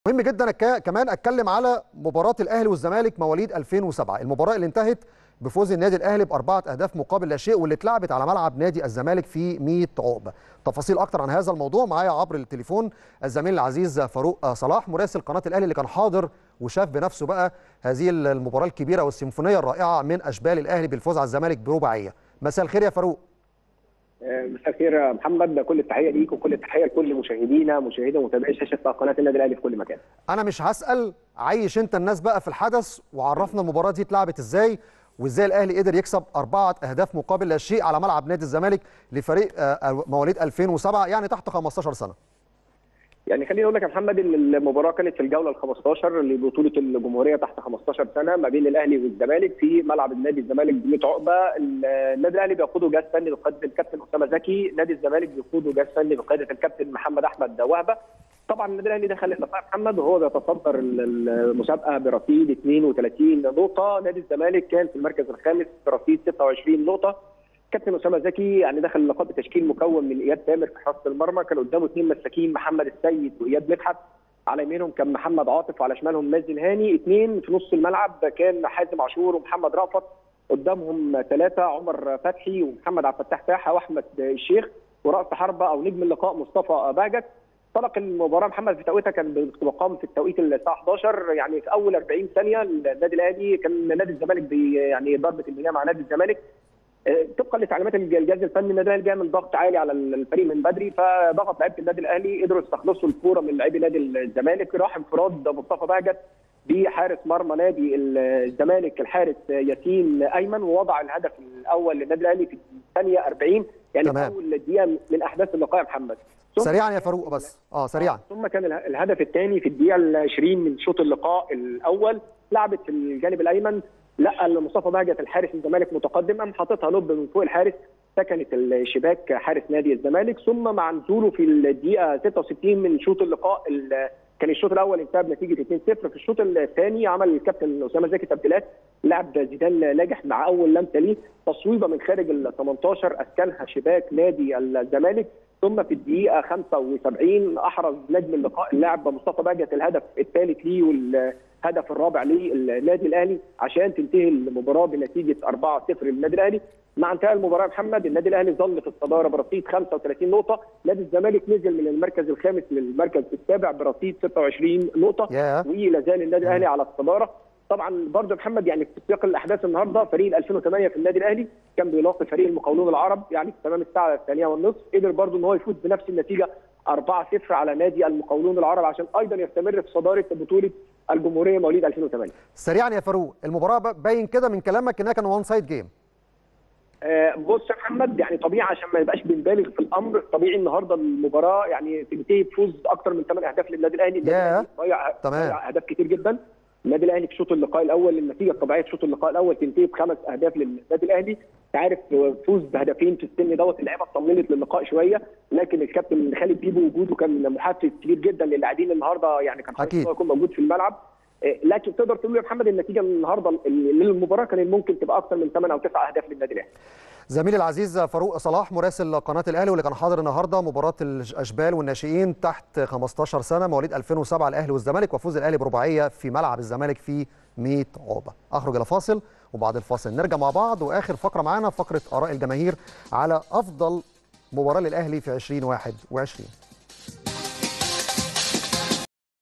مهم جدا أك... كمان اتكلم على مباراه الاهلي والزمالك مواليد 2007 المباراه اللي انتهت بفوز النادي الاهلي باربعه اهداف مقابل لا شيء واللي اتلعبت على ملعب نادي الزمالك في 100 عقبه تفاصيل اكتر عن هذا الموضوع معايا عبر التليفون الزميل العزيز فاروق صلاح مراسل قناه الاهلي اللي كان حاضر وشاف بنفسه بقى هذه المباراه الكبيره والسيمفونيه الرائعه من اشبال الاهلي بالفوز على الزمالك برباعيه مساء الخير يا فاروق مساء الخير يا محمد كل التحيه ليك وكل التحيه لكل مشاهدينا مشاهدي ومتابعي شاشه قناه النادي الاهلي في كل مكان. انا مش هسال عيش انت الناس بقى في الحدث وعرفنا المباراه دي اتلعبت ازاي وازاي الاهلي قدر يكسب اربعه اهداف مقابل لا شيء على ملعب نادي الزمالك لفريق مواليد 2007 يعني تحت 15 سنه. يعني خليني اقول لك يا محمد ان المباراه كانت في الجوله ال 15 لبطوله الجمهوريه تحت 15 سنه ما بين الاهلي والزمالك في ملعب النادي الزمالك ب 100 عقبه النادي الاهلي بيقوده جهاز فني بقياده الكابتن اسامه زكي نادي الزمالك بيقوده جهاز فني بقياده الكابتن محمد احمد وهبه طبعا النادي الاهلي دخل اللقاء محمد وهو بيتصدر المسابقه برصيد 32 نقطه نادي الزمالك كان في المركز الخامس برصيد 26 نقطه كابتن اسامه زكي يعني دخل اللقاء بتشكيل مكون من اياد تامر في حراسه المرمى كان قدامه اثنين مساكين محمد السيد واياد مدحت على يمينهم كان محمد عاطف وعلى شمالهم مازن هاني اثنين في نص الملعب كان حازم عاشور ومحمد رأفت قدامهم ثلاثه عمر فتحي ومحمد عبد الفتاح تاحه واحمد الشيخ وراس حربه او نجم اللقاء مصطفى باجت طلق المباراه محمد في توقيتها كان بتقام في التوقيت الساعه 11 يعني في اول 40 ثانيه النادي الاهلي كان نادي الزمالك بي يعني ضربه المياه مع نادي الزمالك طبقا لتعليمات الجهاز الفني النادي الاهلي بيعمل ضغط عالي على الفريق من بدري فضغط لعيبه النادي الاهلي قدروا يستخلصوا الكوره من لاعبي نادي الزمالك راح انفراد مصطفى بهجت بحارس مرمى نادي الزمالك الحارس ياسين ايمن ووضع الهدف الاول للنادي الاهلي في الثانيه 40 يعني تمام. اول دقيقه من احداث اللقاء يا محمد سريعا يا فاروق بس اه سريعا ثم كان الهدف الثاني في الدقيقه ال 20 من شوط اللقاء الاول لعبت في الجانب الايمن لقى مصطفى بهجت الحارس الزمالك متقدم قام حاططها لوب من فوق الحارس سكنت الشباك حارس نادي الزمالك ثم مع نزوله في الدقيقه 66 من شوط اللقاء كان الشوط الاول انتهى بنتيجه 2-0 في الشوط الثاني عمل الكابتن اسامه زكي تبديلات لعب زيدان ناجح مع اول لمسه ليه تصويبه من خارج ال 18 اسكنها شباك نادي الزمالك ثم في الدقيقه 75 احرز نجم اللقاء اللاعب مصطفى باجت الهدف الثالث ليه والهدف الرابع للنادي الاهلي عشان تنتهي المباراه بنتيجه 4-0 للنادي الاهلي مع انتهاء المباراه محمد النادي الاهلي ظل في الصداره برصيد 35 نقطه نادي الزمالك نزل من المركز الخامس للمركز السابع برصيد 26 نقطه yeah. ولا زال النادي الاهلي على الصداره طبعا برضه محمد يعني في سياق الاحداث النهارده فريق 2008 في النادي الاهلي كان بيلاقي فريق المقاولون العرب يعني في تمام الساعه الثانيه والنصف قدر برضه ان هو يفوز بنفس النتيجه 4-0 على نادي المقاولون العرب عشان ايضا يستمر في صداره بطوله الجمهوريه مواليد 2008 سريعا يا فاروق المباراه باين كده من كلامك انها كان وان سايد جيم آه بص يا محمد يعني طبيعي عشان ما يبقاش بنبالغ في الامر طبيعي النهارده المباراه يعني تنتهي بفوز اكثر من 8 اهداف للنادي الاهلي yeah. ضيع تمام اهداف كتير جدا النادي الاهلي في شوط اللقاء الاول النتيجه الطبيعيه في شوط اللقاء الاول تنتهي بخمس اهداف للنادي الاهلي انت عارف فوز بهدفين في السن دوت اللعيبه اطمنت للقاء شويه لكن الكابتن خالد بيبو وجوده كان محفز كبير جدا للاعبين النهارده يعني كان اكيد يكون موجود في الملعب لكن تقدر تقول يا محمد النتيجه النهارده للمباراه كان ممكن تبقى اكثر من 8 او 9 اهداف للنادي الاهلي زميلي العزيز فاروق صلاح مراسل قناه الاهلي واللي كان حاضر النهارده مباراه الاشبال والناشئين تحت 15 سنه مواليد 2007 الاهلي والزمالك وفوز الاهلي برباعيه في ملعب الزمالك في 100 عقبه اخرج الى فاصل وبعد الفاصل نرجع مع بعض واخر فقره معانا فقره اراء الجماهير على افضل مباراه للاهلي في 2021